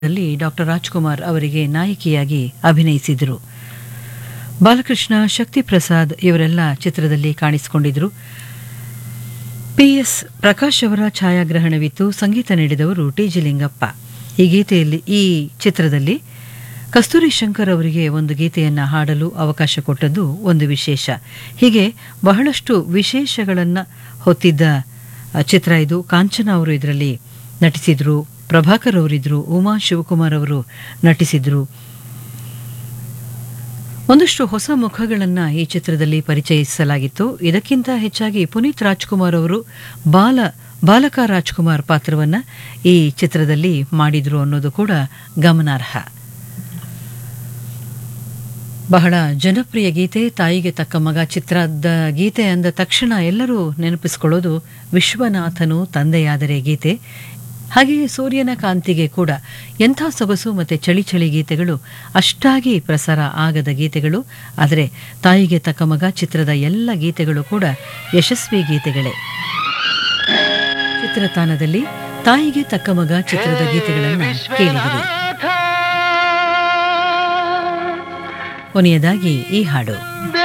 ದಲ್ಲಿ ಡಾಕ್ಟರ್ ರಾಜ್ಕುಮಾರ್ ಅವರಿಗೆ ನಾಯಕಿಯಾಗಿ ಅಭಿನಯಿಸಿದರು ಬಾಲಕೃಷ್ಣ ಶಕ್ತಿ ಪ್ರಸಾದ್ ಇವರೆಲ್ಲ ಚಿತ್ರದಲ್ಲಿ ಕಾಣಿಸಿಕೊಂಡಿದ್ರು ಪಿಎಸ್ ಪ್ರಕಾಶ್ ಅವರ ಛಾಯಾಗ್ರಹಣವಿತ್ತು ಸಂಗೀತ ನೀಡಿದವರು ಟಿ ಜಿ ಲಿಂಗಪ್ಪ ಈ ಗೀತೆಯಲ್ಲಿ ಈ ಚಿತ್ರದಲ್ಲಿ ಕಸ್ತೂರಿ ಶಂಕರ್ ಅವರಿಗೆ ಒಂದು ಗೀತೆಯನ್ನು ಹಾಡಲು ಅವಕಾಶ ಕೊಟ್ಟದ್ದು ಒಂದು ವಿಶೇಷ ಹೀಗೆ ಬಹಳಷ್ಟು ವಿಶೇಷಗಳನ್ನು ಹೊತ್ತಿದ್ದ ಆ, ಚಿತ್ರ ಇದು ಕಾಂಚನ ಅವರು ಇದರಲ್ಲಿ ನಟಿಸಿದ್ರು ಪ್ರಭಾಕರ್ ಅವರಿದ್ರು ಉಮಾ ಶಿವಕುಮಾರ್ ಅವರು ನಟಿಸಿದ್ರು ಒಂದಷ್ಟು ಹೊಸ ಮುಖಗಳನ್ನು ಈ ಚಿತ್ರದಲ್ಲಿ ಪರಿಚಯಿಸಲಾಗಿತ್ತು ಇದಕ್ಕಿಂತ ಹೆಚ್ಚಾಗಿ ಪುನೀತ್ ರಾಜ್ಕುಮಾರ್ ಅವರು ಬಾಲ ಬಾಲಕ ರಾಜ್ಕುಮಾರ್ ಪಾತ್ರವನ್ನ ಈ ಚಿತ್ರದಲ್ಲಿ ಮಾಡಿದ್ರು ಅನ್ನೋದು ಕೂಡ ಗಮನಾರ್ಹ ಬಹಳ ಜನಪ್ರಿಯ ಗೀತೆ ತಾಯಿಗೆ ತಕ್ಕ ಮಗ ಚಿತ್ರದ ಗೀತೆ ಅಂದ ತಕ್ಷಣ ಎಲ್ಲರೂ ನೆನಪಿಸಿಕೊಳ್ಳೋದು ವಿಶ್ವನಾಥನು ತಂದೆಯಾದರೆ ಗೀತೆ ಹಾಗೆಯೇ ಸೂರ್ಯನ ಕಾಂತಿಗೆ ಕೂಡ ಎಂಥ ಸೊಗಸು ಮತ್ತು ಚಳಿ ಚಳಿ ಗೀತೆಗಳು ಅಷ್ಟಾಗಿ ಪ್ರಸಾರ ಆಗದ ಗೀತೆಗಳು ಆದರೆ ತಾಯಿಗೆ ತಕ್ಕ ಮಗ ಚಿತ್ರದ ಎಲ್ಲ ಗೀತೆಗಳು ಕೂಡ ಯಶಸ್ವಿ ಗೀತೆಗಳೇ ಚಿತ್ರತಾಣದಲ್ಲಿ ತಾಯಿಗೆ ತಕ್ಕ ಮಗ ಚಿತ್ರದ ಗೀತೆಗಳನ್ನು ಕೇಳಿದಿರಿ ಕೊನೆಯದಾಗಿ ಈ ಹಾಡು